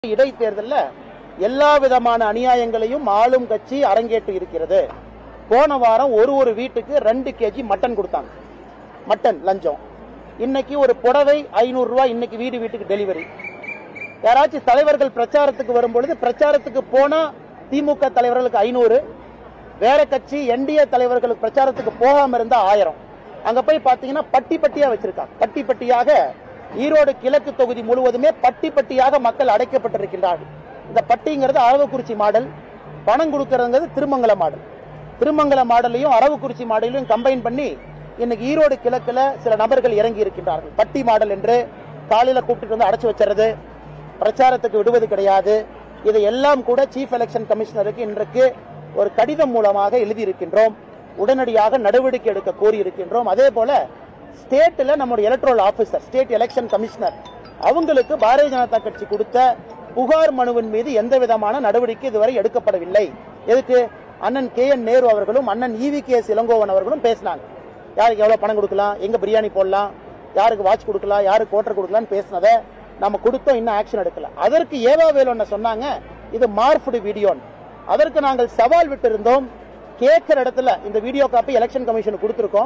இடைத்தேர்தல்ல எல்லா விதமான அநியாயங்களையும் ஆளும் கட்சி அரங்கேற்றி இருக்கிறது போன வாரம் ஒரு ஒரு வீட்டுக்கு ரெண்டு கேஜி மட்டன் கொடுத்தாங்க மட்டன் லஞ்சம் இன்னைக்கு ஒரு புடவை ஐநூறு ரூபாய் இன்னைக்கு வீடு வீட்டுக்கு டெலிவரி யாராச்சும் தலைவர்கள் பிரச்சாரத்துக்கு வரும்பொழுது பிரச்சாரத்துக்கு போனா திமுக தலைவர்களுக்கு ஐநூறு வேற கட்சி என்டிஏ தலைவர்களுக்கு பிரச்சாரத்துக்கு போகாம இருந்தா ஆயிரம் அங்க போய் பாத்தீங்கன்னா பட்டி பட்டியா வச்சிருக்காங்க பட்டி பட்டியாக ஈரோடு கிழக்கு தொகுதி முழுவதுமே பட்டி பட்டியாக மக்கள் அடைக்கப்பட்டிருக்கின்றார்கள் இந்த பட்டிங்கிறது அரவக்குறிச்சி மாடல் பணம் கொடுக்கறதுங்கிறது திருமங்கல மாடல் திருமங்கல மாடலையும் அரவக்குறிச்சி மாடலையும் கம்பைன் பண்ணி இன்னைக்கு ஈரோடு கிழக்குல சில நபர்கள் இறங்கி இருக்கின்றார்கள் பட்டி மாடல் என்று காலையில கூப்பிட்டு வந்து அடைச்சு வச்சுறது பிரச்சாரத்துக்கு விடுவது கிடையாது இதை எல்லாம் கூட சீஃப் எலெக்ஷன் கமிஷனருக்கு இன்றைக்கு ஒரு கடிதம் மூலமாக எழுதியிருக்கின்றோம் உடனடியாக நடவடிக்கை எடுக்க கோரி இருக்கின்றோம் அதே போல ஸ்டேட்ல நம்முடைய electoral officer state election commissioner அவங்களுக்கு பாரதிய ஜனதா கட்சி கொடுத்த புகார் மனுவின் மீது எந்த விதமான நடவடிக்கை இதுவரை எடுக்கப்படவில்லை எதுக்கு அண்ணன் கே என் நேரு அவர்களும் அண்ணன் இவி கே எஸ் இளங்கோவன் அவர்களும் பேசினாங்க யாருக்கு எவ்வளவு பணம் கொடுக்கலாம் எங்க பிரியாணி போடலாம் யாருக்கு வாட்ச் கொடுக்கலாம் யாருக்கு கோட்டர் கொடுக்கலாம்னு பேசினதை நம்ம கொடுத்தோம் இன்னும் ஆக்ஷன் எடுக்கல அதற்கு ஏவா வேலும்னு சொன்னாங்க இது மார்ஃபுடு வீடியோன்னு அதற்கு நாங்கள் சவால் விட்டு இருந்தோம் கேட்கிற இடத்துல இந்த வீடியோ காப்பி எலெக்ஷன் கமிஷனுக்கு கொடுத்துருக்கோம்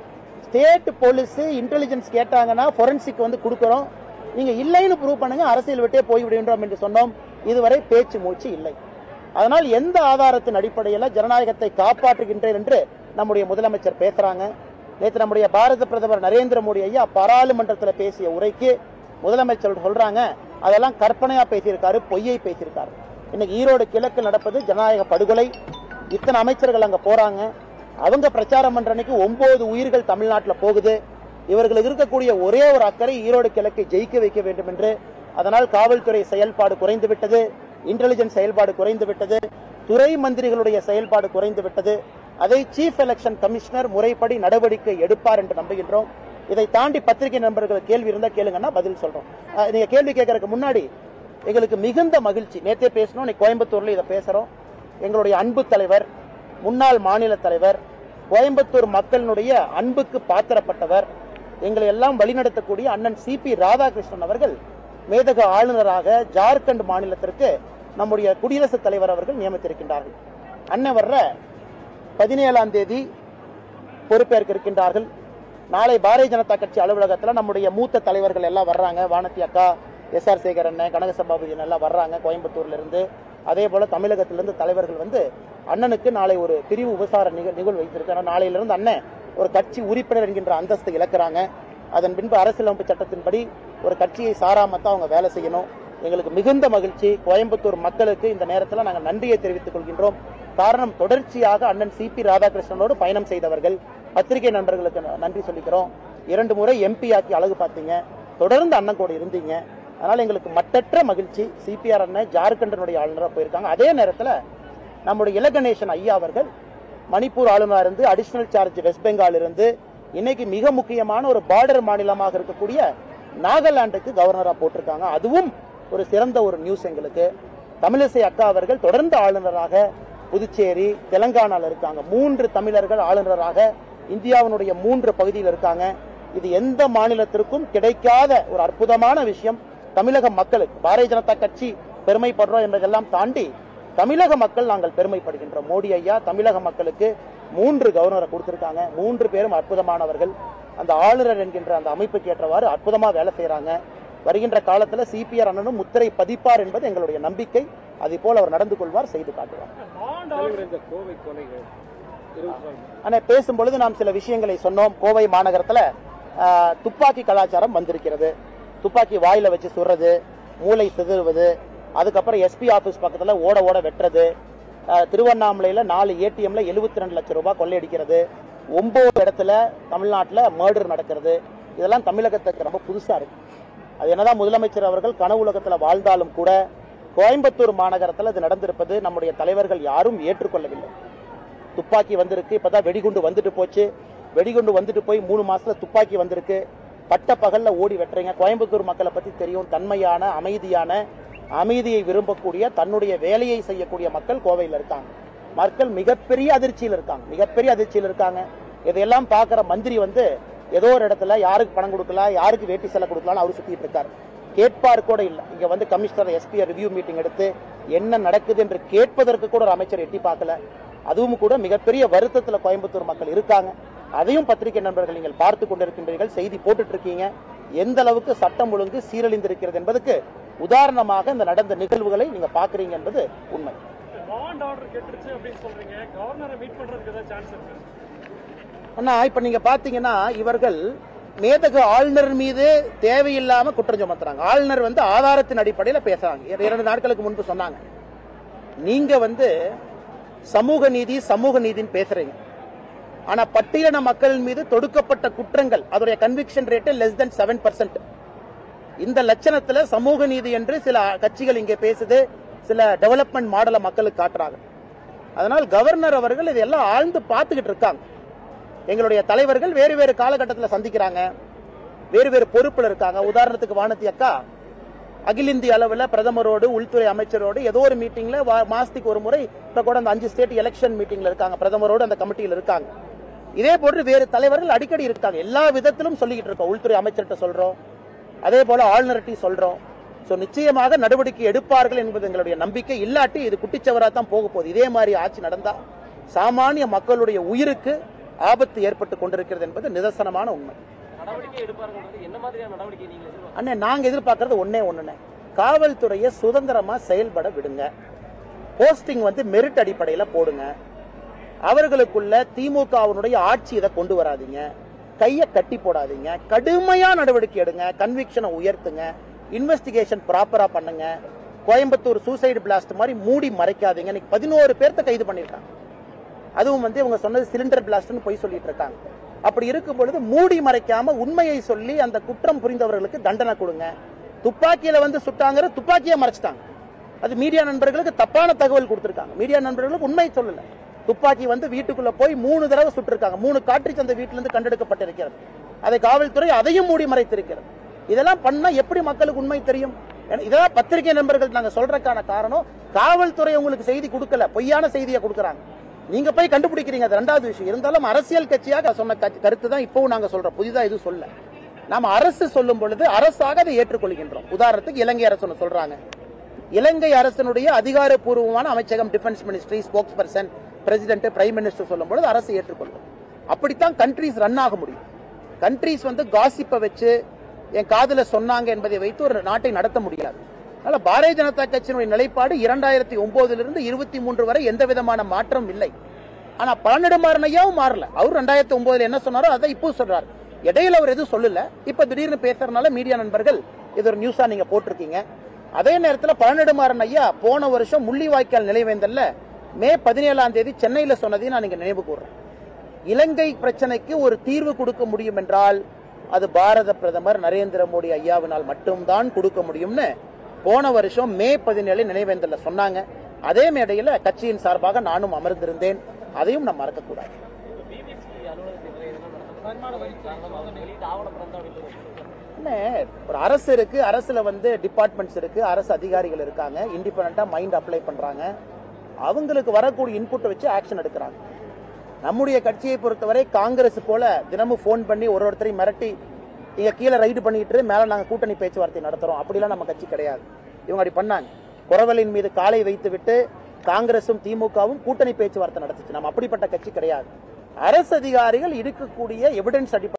ஸ்டேட் போலீஸ் இன்டெலிஜென்ஸ் கேட்டாங்கன்னா ஃபொரன்சிக் வந்து கொடுக்குறோம் நீங்க இல்லைன்னு ப்ரூவ் பண்ணுங்க அரசியல் விட்டே போய் விடுகின்றோம் என்று சொன்னோம் இதுவரை பேச்சு மூச்சு இல்லை அதனால் எந்த ஆதாரத்தின் அடிப்படையில் ஜனநாயகத்தை காப்பாற்றுகின்றேன் என்று நம்முடைய முதலமைச்சர் பேசுறாங்க நேற்று நம்முடைய பாரத பிரதமர் நரேந்திர மோடி ஐயா பாராளுமன்றத்தில் பேசிய உரைக்கு முதலமைச்சர் சொல்றாங்க அதெல்லாம் கற்பனையா பேசியிருக்காரு பொய்யை பேசியிருக்காரு இன்னைக்கு ஈரோடு கிழக்கு நடப்பது ஜனநாயக படுகொலை இத்தனை அமைச்சர்கள் அங்க போறாங்க அவங்க பிரச்சாரம் பண்ற அன்னைக்கு ஒன்பது உயிர்கள் தமிழ்நாட்டில் போகுது இவர்களுக்கு இருக்கக்கூடிய ஒரே ஒரு அக்கறை ஈரோடு கிழக்கை ஜெயிக்க வைக்க வேண்டும் என்று அதனால் காவல்துறை செயல்பாடு குறைந்து விட்டது இன்டெலிஜென்ஸ் செயல்பாடு குறைந்து விட்டது துறை மந்திரிகளுடைய செயல்பாடு குறைந்து விட்டது அதை சீஃப் எலெக்ஷன் கமிஷனர் முறைப்படி நடவடிக்கை எடுப்பார் என்று நம்புகின்றோம் இதை தாண்டி பத்திரிகை நண்பர்கள் கேள்வி இருந்தா கேளுங்கன்னா பதில் சொல்றோம் அஹ், நீங்க கேள்வி கேட்கறதுக்கு முன்னாடி எங்களுக்கு மிகுந்த மகிழ்ச்சி நேத்தே பேசணும் இன்னைக்கு கோயம்புத்தூர்ல இதை பேசுறோம் எங்களுடைய அன்பு தலைவர் முன்னாள் மாநில தலைவர் கோயம்புத்தூர் மக்களினுடைய அன்புக்கு பாத்திரப்பட்டவர் எங்களை எல்லாம் வழிநடத்தக்கூடிய அண்ணன் சி பி ராதாகிருஷ்ணன் அவர்கள் மேதக ஆளுநராக ஜார்க்கண்ட் மாநிலத்திற்கு நம்முடைய குடியரசுத் தலைவர் அவர்கள் நியமித்திருக்கின்றார்கள் அண்ணன் வர்ற பதினேழாம் தேதி பொறுப்பேற்க இருக்கின்றார்கள் நாளை பாரதிய ஜனதா கட்சி அலுவலகத்தில் நம்முடைய மூத்த தலைவர்கள் எல்லாம் வர்றாங்க வானதி அக்கா எஸ் ஆர் சேகர் அண்ணன் கனக சபாபதி அண்ணன் எல்லாம் வர்றாங்க கோயம்புத்தூர்ல இருந்து அதே போல தமிழகத்திலிருந்து தலைவர்கள் வந்து அண்ணனுக்கு நாளை ஒரு பிரிவு உபசார நிகழ் நிகழ்வு வைத்திருக்காங்க நாளையிலிருந்து அண்ணன் ஒரு கட்சி உறுப்பினர் என்கின்ற அந்தஸ்தை இழக்கிறாங்க அதன் பின்பு அரசியலமைப்பு சட்டத்தின்படி ஒரு கட்சியை சாராமத்தான் அவங்க வேலை செய்யணும் எங்களுக்கு மிகுந்த மகிழ்ச்சி கோயம்புத்தூர் மக்களுக்கு இந்த நேரத்தில் நாங்கள் நன்றியை தெரிவித்துக் கொள்கின்றோம் காரணம் தொடர்ச்சியாக அண்ணன் சி பி ராதாகிருஷ்ணனோடு பயணம் செய்தவர்கள் பத்திரிகை நண்பர்களுக்கு ந- நன்றி சொல்லிக்கிறோம் இரண்டு முறை எம்பி ஆக்கி அழகு பார்த்தீங்க தொடர்ந்து அண்ணன் கூட இருந்தீங்க அதனால எங்களுக்கு மட்டற்ற மகிழ்ச்சி சிபிஆர் அண்ணன் ஜார்க்கண்டினுடைய ஆளுநராக போயிருக்காங்க அதே நேரத்தில் நம்முடைய இலகணேசன் ஐயா அவர்கள் மணிப்பூர் ஆளுநராக இருந்து அடிஷனல் சார்ஜ் வெஸ்ட் பெங்கால் இருந்து இன்னைக்கு மிக முக்கியமான ஒரு பார்டர் மாநிலமாக இருக்கக்கூடிய நாகாலாந்துக்கு கவர்னரா போட்டிருக்காங்க அதுவும் ஒரு சிறந்த ஒரு நியூஸ் எங்களுக்கு தமிழிசை அக்கா அவர்கள் தொடர்ந்து ஆளுநராக புதுச்சேரி தெலங்கானால இருக்காங்க மூன்று தமிழர்கள் ஆளுநராக இந்தியாவினுடைய மூன்று பகுதியில் இருக்காங்க இது எந்த மாநிலத்திற்கும் கிடைக்காத ஒரு அற்புதமான விஷயம் தமிழக மக்களுக்கு பாரதிய ஜனதா கட்சி பெருமைப்படுறோம் என்பதெல்லாம் தாண்டி தமிழக மக்கள் நாங்கள் பெருமைப்படுகின்றோம் மோடி ஐயா தமிழக மக்களுக்கு மூன்று கவர்னரை கொடுத்திருக்காங்க மூன்று பேரும் அற்புதமானவர்கள் அந்த ஆளுநர் என்கின்ற அந்த அமைப்புக்கு ஏற்றவாறு அற்புதமா வேலை செய்றாங்க வருகின்ற காலத்துல சிபிஆர் அண்ணனும் முத்திரை பதிப்பார் என்பது எங்களுடைய நம்பிக்கை அதே போல் அவர் நடந்து கொள்வார் செய்து காட்டுவார் தலைவர் இந்த கோவை கொலைகள் இருபத்தி நாலு ஆனா பேசும்பொழுது நாம் சில விஷயங்களை சொன்னோம் கோவை மாநகரத்துல ஆஹ், துப்பாக்கி கலாச்சாரம் வந்திருக்கிறது துப்பாக்கி வாயில வச்சு சுடுறது மூளை சிதறுவது அதுக்கப்புறம் எஸ்பி ஆபீஸ் பக்கத்துல ஓட ஓட வெட்டுறது ஆஹ், திருவண்ணாமலையில நாலு ஏடிஎம்ல எழுபத்தி ரெண்டு லட்சம் ரூபாய் கொள்ளையடிக்கிறது ஒன்பது இடத்துல தமிழ்நாட்டுல மர்டர் நடக்கிறது இதெல்லாம் தமிழகத்துக்கு ரொம்ப புதுசா இருக்கு அது என்னதான் முதலமைச்சர் அவர்கள் கனவு உலகத்துல வாழ்ந்தாலும் கூட கோயம்புத்தூர் மாநகரத்தில் இது நடந்திருப்பது நம்முடைய தலைவர்கள் யாரும் ஏற்றுக்கொள்ளவில்லை துப்பாக்கி வந்திருக்கு இப்பதான் வெடிகுண்டு வந்துட்டு போச்சு வெடிகுண்டு வந்துட்டு போய் மூணு மாசத்துல துப்பாக்கி வந்திருக்கு பட்ட பகல்ல ஓடி வெட்டுறீங்க கோயம்புத்தூர் மக்களை பத்தி தெரியும் தன்மையான அமைதியான அமைதியை விரும்பக்கூடிய தன்னுடைய வேலையை செய்யக்கூடிய மக்கள் கோவையில் இருக்காங்க மக்கள் மிகப்பெரிய அதிர்ச்சியில் இருக்காங்க மிகப்பெரிய அதிர்ச்சியில் இருக்காங்க இதையெல்லாம் பார்க்குற மந்திரி வந்து ஏதோ ஒரு இடத்துல யாருக்கு பணம் கொடுக்கலாம் யாருக்கு வேட்டி செலை கொடுக்கலாம்னு அவர் சுத்திட்டு இருக்காரு கேட்பார் கூட இல்லை இங்க வந்து கமிஷனர் எஸ்பி ரிவ்யூ மீட்டிங் எடுத்து என்ன நடக்குது என்று கேட்பதற்கு கூட ஒரு அமைச்சர் எட்டி பார்க்கல அதுவும் கூட மிகப்பெரிய வருத்தத்துல கோயம்புத்தூர் மக்கள் இருக்காங்க அதையும் பத்திரிகை நண்பர்கள் நீங்கள் பார்த்து கொண்டிருக்கின்றீர்கள் செய்தி போட்டுட்டு இருக்கீங்க எந்த அளவுக்கு சட்டம் ஒழுங்கு சீரழிந்திருக்கிறது என்பதற்கு உதாரணமாக இந்த நடந்த நிகழ்வுகளை நீங்க பாக்குறீங்க என்பது உண்மை பாண்ட் ஆர்டர் கெட்டுருச்சு அப்படின்னு சொல்றீங்க கவர்னரை மீட் பண்றதுக்கு ஏதாவது சான்ஸ் இருக்கு அண்ணா இப்ப நீங்க பாத்தீங்கன்னா இவர்கள் மேதகு ஆளுநர் மீது தேவையில்லாம குற்றம் சுமத்துறாங்க ஆளுநர் வந்து ஆதாரத்தின் அடிப்படையில பேசுறாங்க இர- இரண்டு நாட்களுக்கு முன்பு சொன்னாங்க நீங்க வந்து சமூக நீதி சமூக நீதின்னு பேசுறீங்க ஆனா பட்டியலின மக்கள் மீது தொடுக்கப்பட்ட குற்றங்கள் அதோடைய conviction rate less than seven percent இந்த லட்சணத்துல சமூக நீதி என்று சில கட்சிகள் இங்கே பேசுது சில டெவலப்மெண்ட் மாடலை மக்களுக்கு காட்டுறாங்க அதனால் கவர்னர் அவர்கள் இதெல்லாம் ஆழ்ந்து பார்த்துக்கிட்டு இருக்காங்க எங்களுடைய தலைவர்கள் வேறு வேறு காலகட்டத்தில் சந்திக்கிறாங்க வேறு வேறு பொறுப்புல இருக்காங்க உதாரணத்துக்கு வானதி அக்கா அகில இந்திய அளவில் பிரதமரோடு உள்துறை அமைச்சரோடு ஏதோ ஒரு மீட்டிங்ல வா- மாசத்துக்கு ஒரு முறை இப்ப கூட அந்த அஞ்சு ஸ்டேட் எலெக்ஷன் மீட்டிங்ல இருக்காங்க பிரதமரோடு அந்த கமிட்டியில் இருக்காங்க இதே போன்று வேறு தலைவர்கள் அடிக்கடி இருக்காங்க எல்லா விதத்திலும் சொல்லிக்கிட்டு இருக்கோம் உள்துறை அமைச்சர்கிட்ட சொல்றோம் அதே போல ஆளுநர்கிட்டையும் சொல்றோம் சோ நிச்சயமாக நடவடிக்கை எடுப்பார்கள் என்பது எங்களுடைய நம்பிக்கை இல்லாட்டி இது குட்டிச்சவரா தான் போக போகுது இதே மாதிரி ஆட்சி நடந்தா சாமானிய மக்களுடைய உயிருக்கு ஆபத்து ஏற்பட்டு கொண்டிருக்கிறது என்பது நிதர்சனமான உண்மை நடவடிக்கை எடுப்பார்கள் என்ன மாதிரியான நடவடிக்கை நீங்க எதிர்பார்க்கறீங்க? அண்ணே நாங்க எதிர்பார்க்கறது ஒண்ணே ஒண்ணுண்ணே காவல்துறையை சுதந்திரமா செயல்பட விடுங்க போஸ்டிங் வந்து மெரிட் அடிப்படையில போடுங்க அவர்களுக்குள்ள திமுகவினுடைய ஆட்சி இதை கொண்டு வராதீங்க கையை கட்டி போடாதீங்க கடுமையா நடவடிக்கை எடுங்க கன்விக்ஷனை உயர்த்துங்க இன்வெஸ்டிகேஷன் ப்ராப்பரா பண்ணுங்க கோயம்புத்தூர் சூசைடு பிளாஸ்ட் மாதிரி மூடி மறைக்காதீங்க இன்னைக்கு பதினோரு பேர்த்த கைது பண்ணிருக்காங்க அதுவும் வந்து இவங்க சொன்னது சிலிண்டர் பிளாஸ்ட்னு போய் சொல்லிட்டு இருக்காங்க அப்படி இருக்கும் பொழுது மூடி மறைக்காம உண்மையை சொல்லி அந்த குற்றம் புரிந்தவர்களுக்கு தண்டனை கொடுங்க துப்பாக்கியில வந்து சுட்டாங்கிற துப்பாக்கியை மறைச்சிட்டாங்க அது மீடியா நண்பர்களுக்கு தப்பான தகவல் கொடுத்திருக்காங்க மீடியா நண்பர்களுக்கு உண்மை சொல்லல துப்பாக்கி வந்து வீட்டுக்குள்ள போய் மூணு தடவை சுட்டிருக்காங்க மூணு காற்றிச் அந்த வீட்டிலிருந்து கண்டெடுக்கப்பட்டிருக்கிறது அதை காவல்துறை அதையும் மூடி மறைத்திருக்கிறது இதெல்லாம் பண்ணா எப்படி மக்களுக்கு உண்மை தெரியும் ஏன்னா, இதெல்லாம் பத்திரிகை நண்பர்கள் நாங்க சொல்றதுக்கான காரணம் காவல்துறை உங்களுக்கு செய்தி கொடுக்கல பொய்யான செய்தியை கொடுக்கறாங்க நீங்க போய் கண்டுபிடிக்கிறீங்க அது ரெண்டாவது விஷயம் இருந்தாலும் அரசியல் கட்சியாக சொன்ன கட்சி- கருத்து தான் இப்பவும் நாங்க சொல்றோம் புதிதா எதுவும் சொல்ல நாம அரசு சொல்லும் பொழுது அரசாக அதை ஏற்றுக்கொள்கின்றோம் உதாரணத்துக்கு இலங்கை அரசு ஒண்ணு சொல்றாங்க இலங்கை அரசினுடைய அதிகாரப்பூர்வமான அமைச்சகம் defence ministry spokesperson president prime minister சொல்லும் பொழுது அரசு ஏற்றுக்கொள்ளும் அப்படித்தான் கண்ட்ரீஸ் ரன் ஆக முடியும் கண்ட்ரீஸ் வந்து காசிப்பை வச்சு என் காதுல சொன்னாங்க என்பதை வைத்து ஒரு நாட்டை நடத்த முடியாது அதனால பாரதிய ஜனதா கட்சியினுடைய நிலைப்பாடு இரண்டாயிரத்தி ஒன்பதிலிருந்து இருபத்தி மூன்று வரை எந்த விதமான மாற்றம் இல்லை ஆனா பழனிடமாறன் ஐயாவும் மாறல அவர் ரெண்டாயிரத்தி ஒன்பதுல என்ன சொன்னாரோ அதை இப்போ சொல்றாரு இடையில அவர் எதுவும் சொல்லல இப்ப திடீர்னு பேசுறதுனால மீடியா நண்பர்கள் இது ஒரு நியூஸா நீங்க போட்டிருக்கீங்க அதே நேரத்தில் பழனிடுமாறன் ஐயா போன வருஷம் முள்ளிவாய்க்கால் நிலைவேந்தல்ல மே பதினேழாம் தேதி சென்னையில சொன்னதையும் நான் இங்க நினைவு கூறுறேன் இலங்கை பிரச்சனைக்கு ஒரு தீர்வு கொடுக்க முடியும் என்றால் அது பாரத பிரதமர் நரேந்திர மோடி ஐயாவினால் மட்டும்தான் கொடுக்க முடியும்னு போன வருஷம் மே பதினேழு நினைவேந்தல்ல சொன்னாங்க அதே மேடையில கட்சியின் சார்பாக நானும் அமர்ந்திருந்தேன் அதையும் நாம் மறக்கக்கூடாது பிபிசி அலுவலகத்தில் எதனா நடந்தது வெளியிட்டு ஆவணப்படம் தான் அப்படின்னு அண்ணே, ஒரு அரசு இருக்கு அரசுல வந்து டிபார்ட்மெண்ட்ஸ் இருக்கு அரசு அதிகாரிகள் இருக்காங்க இண்டிபெண்டா மைண்ட் அப்ளை பண்றாங்க அவங்களுக்கு வரக்கூடிய இன்புட்டை வச்சு ஆக்ஷன் எடுக்கிறாங்க நம்முடைய கட்சியை பொறுத்தவரை காங்கிரஸ் போல தினமும் ஃபோன் பண்ணி ஒரு ஒருத்தரையும் மிரட்டி இங்க கீழே ரைடு பண்ணிட்டு மேல நாங்க கூட்டணி பேச்சுவார்த்தை நடத்துறோம் அப்படிலாம் நம்ம கட்சி கிடையாது இவங்க அப்படி பண்ணாங்க குறவலின் மீது காலை வைத்து விட்டு காங்கிரசும் திமுகவும் கூட்டணி பேச்சுவார்த்தை நடத்துச்சு நம்ம அப்படிப்பட்ட கட்சி கிடையாது அரசு அதிகாரிகள் இருக்கக்கூடிய எவிடன்ஸ் அடிப்படை